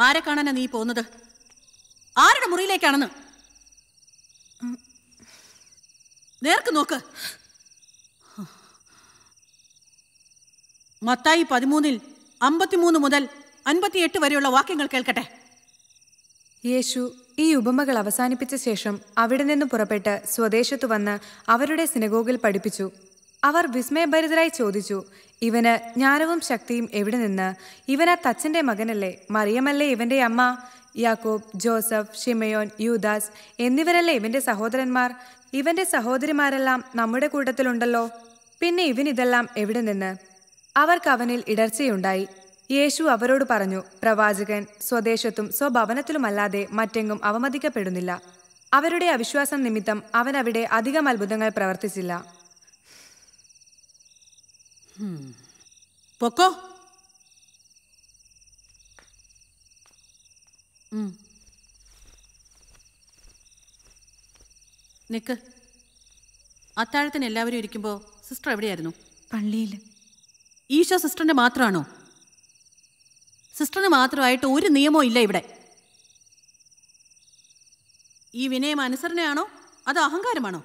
ആരെ കാണാനാ നീ പോകുന്നത് ആരുടെ മുറിയിലേക്കാണെന്ന് നേർക്ക് നോക്ക് മത്തായി പതിമൂന്നിൽ അമ്പത്തിമൂന്ന് മുതൽ അൻപത്തിയെട്ട് വരെയുള്ള വാക്യങ്ങൾ കേൾക്കട്ടെ യേശു ഈ ഉപമകൾ അവസാനിപ്പിച്ച ശേഷം അവിടെ നിന്ന് പുറപ്പെട്ട് സ്വദേശത്തു വന്ന് അവരുടെ സിനഗോഗിൽ പഠിപ്പിച്ചു അവർ വിസ്മയഭരിതരായി ചോദിച്ചു ഇവന് ജ്ഞാനവും ശക്തിയും എവിടെ നിന്ന് ഇവൻ ആ തച്ചന്റെ മകനല്ലേ മറിയമല്ലേ ഇവന്റെ അമ്മ യാക്കോബ് ജോസഫ് ഷിമയോൻ യൂദാസ് എന്നിവരല്ലേ ഇവന്റെ സഹോദരന്മാർ ഇവന്റെ സഹോദരിമാരെല്ലാം നമ്മുടെ കൂട്ടത്തിലുണ്ടല്ലോ പിന്നെ ഇവൻ ഇതെല്ലാം എവിടെ നിന്ന് അവർക്ക് അവനിൽ ഇടർച്ചയുണ്ടായി യേശു അവരോട് പറഞ്ഞു പ്രവാചകൻ സ്വദേശത്തും സ്വഭവനത്തിലുമല്ലാതെ മറ്റെങ്ങും അവമതിക്കപ്പെടുന്നില്ല അവരുടെ അവിശ്വാസം നിമിത്തം അവൻ അവിടെ അധികം അത്ഭുതങ്ങൾ പ്രവർത്തിച്ചില്ല പൊക്കോ ഉം. നിക്ക് അത്താഴത്തിന് എല്ലാവരും ഇരിക്കുമ്പോൾ സിസ്റ്റർ എവിടെയായിരുന്നു പള്ളിയിൽ ഈശോ സിസ്റ്ററിന്റെ മാത്രമാണോ സിസ്റ്ററിന് മാത്രമായിട്ട് ഒരു നിയമവും ഇല്ല ഇവിടെ ഈ വിനയം അനുസരണയാണോ അതോ അഹങ്കാരമാണോ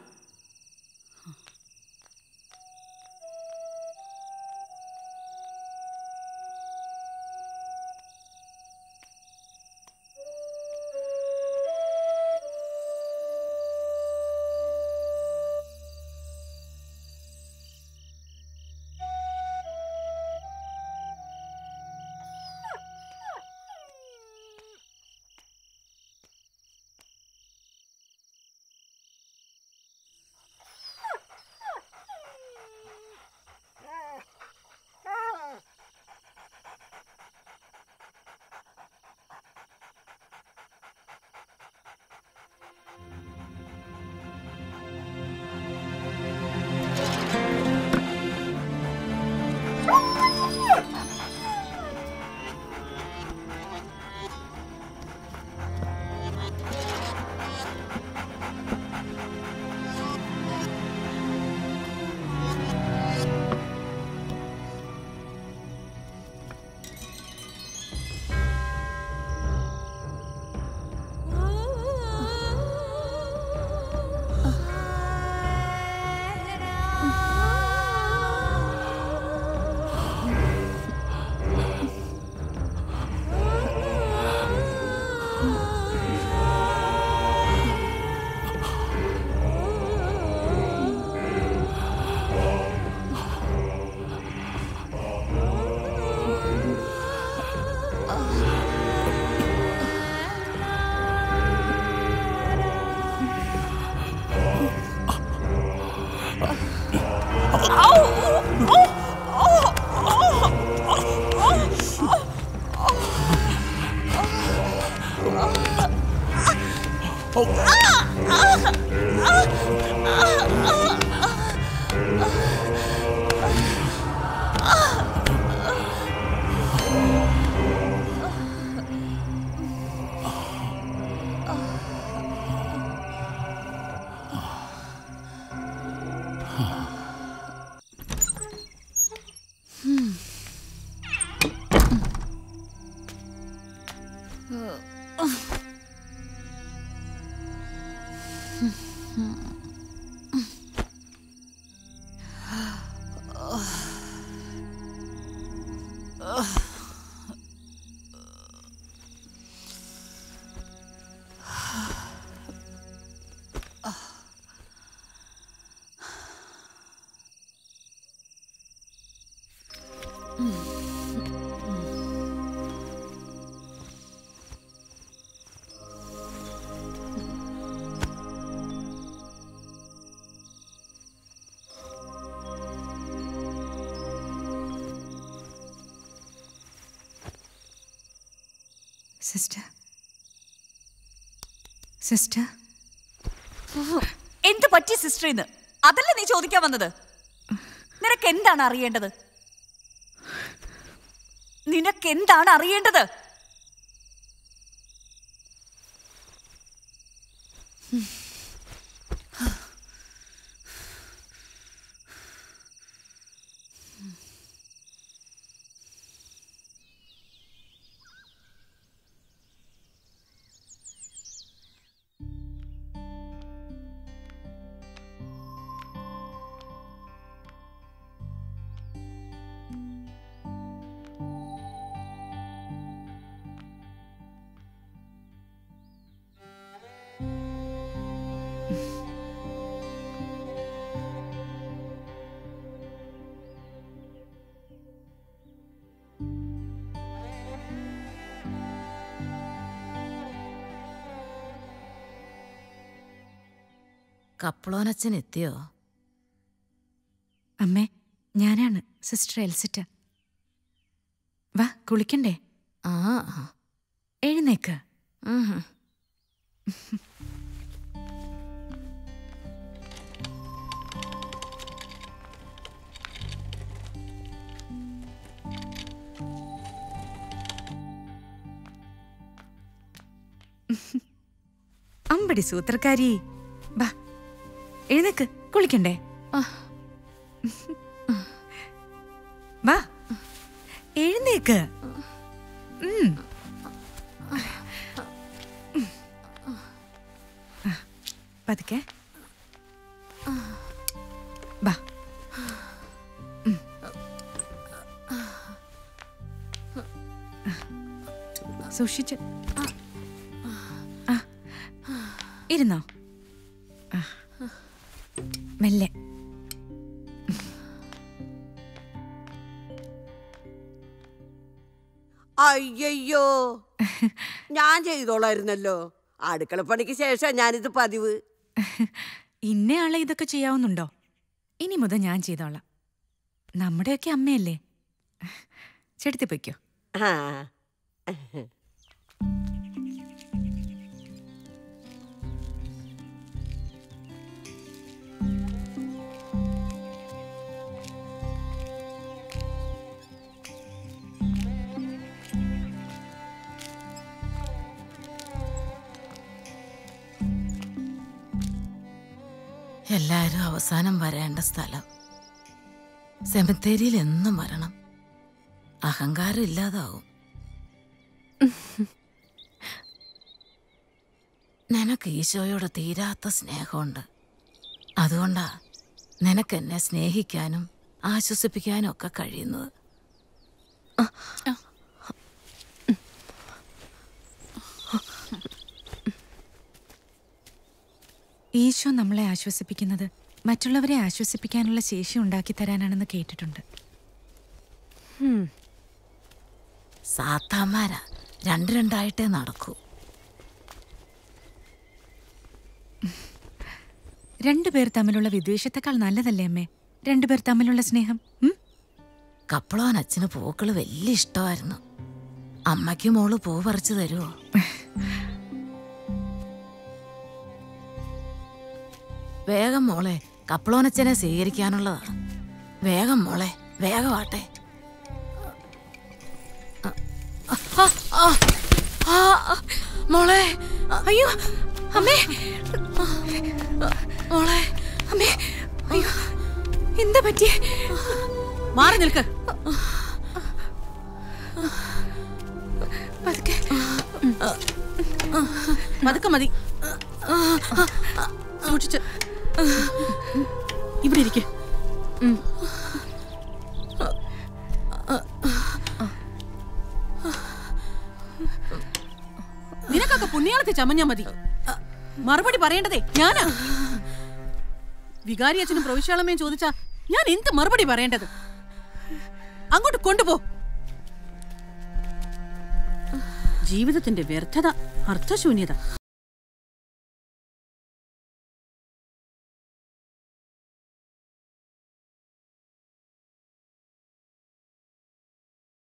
സിസ്റ്റർ സിസ്റ്റർ എന്ത് പറ്റി സിസ്റ്റർ ഇന്ന് അതല്ല നീ ചോദിക്കാൻ വന്നത് നിനക്ക് എന്താണ് അറിയേണ്ടത് നിനക്ക് എന്താണ് അറിയേണ്ടത് കപ്പളോനച്ഛൻ എത്തിയോ അമ്മേ ഞാനാണ് സിസ്റ്റർ എൽസിറ്റ വാ കുളിക്കണ്ടേ ആ എഴുന്നേക്ക് ഉം. അമ്പടി സൂത്രക്കാരി വാ എഴുന്നേക്ക് കുളിക്കണ്ടേ വാ എഴുന്നേക്ക് ഉം. ആ, പതുക്കെ വാ ഉം. സൂക്ഷിച്ച് ആ ഇരുന്നോ ആ. മെല്ലെ അയ്യയ്യോ ഞാൻ ചെയ്തോളായിരുന്നല്ലോ അടുക്കളപ്പണിക്ക് ശേഷം ഞാനിത് പതിവ് ഇന്നയാളെ ഇതൊക്കെ ചെയ്യാവുന്നുണ്ടോ ഇനി മുതൽ ഞാൻ ചെയ്തോളാം നമ്മുടെയൊക്കെ അമ്മയല്ലേ ചെടുത്തി പൊയ്ക്കോ ആ എല്ലാരും അവസാനം വരേണ്ട സ്ഥലം സെമിത്തേരിയിൽ എന്നും വരണം അഹങ്കാരം ഇല്ലാതാവും നിനക്ക് ഈശോയോട് തീരാത്ത സ്നേഹമുണ്ട് അതുകൊണ്ടാ നിനക്ക് എന്നെ സ്നേഹിക്കാനും ആശ്വസിപ്പിക്കാനും ഒക്കെ കഴിയുന്നത് ഈശോ നമ്മളെ ആശ്വസിപ്പിക്കുന്നത് മറ്റുള്ളവരെ ആശ്വസിപ്പിക്കാനുള്ള ശേഷി ഉണ്ടാക്കി തരാനാണെന്ന് കേട്ടിട്ടുണ്ട് സാത്താന്മാരാ രണ്ട് രണ്ടായിട്ടേ നടക്കൂ രണ്ടുപേർ തമ്മിലുള്ള വിദ്വേഷത്തെക്കാൾ നല്ലതല്ലേ അമ്മേ രണ്ടുപേർ തമ്മിലുള്ള സ്നേഹം ഉം? കപ്പളോൻ അച്ഛന് പൂക്കള് വലിയ ഇഷ്ടമായിരുന്നു അമ്മയ്ക്ക് മോള് പൂ പറിച്ചു തരുമോ വേഗം മോളെ കപ്പളോനച്ഛനെ സ്വീകരിക്കാനുള്ളതാ വേഗം മോളെ വേഗമാട്ടെ ആ, ആ, ആ, ആ, മോളെ അയ്യോ അമ്മേ മോളെ അമ്മേ അയ്യോ എന്താ പറ്റിയേ മാറി നിൽക്ക് പതുക്കെ പതുക്കെ മതി സൂക്ഷിച്ച് ഇവിടെ ഇരിക്കെ നിനക്കൊക്കെ പുണ്യാളത്തെ ചമഞ്ഞാ മതി മറുപടി പറയേണ്ടതേ ഞാനാ വികാരി അച്ഛനും പ്രവിശ്യാളമ്മയും ചോദിച്ചാ ഞാൻ എന്ത് മറുപടി പറയേണ്ടത് അങ്ങോട്ട് കൊണ്ടുപോ ജീവിതത്തിന്റെ വ്യർത്ഥത അർത്ഥശൂന്യത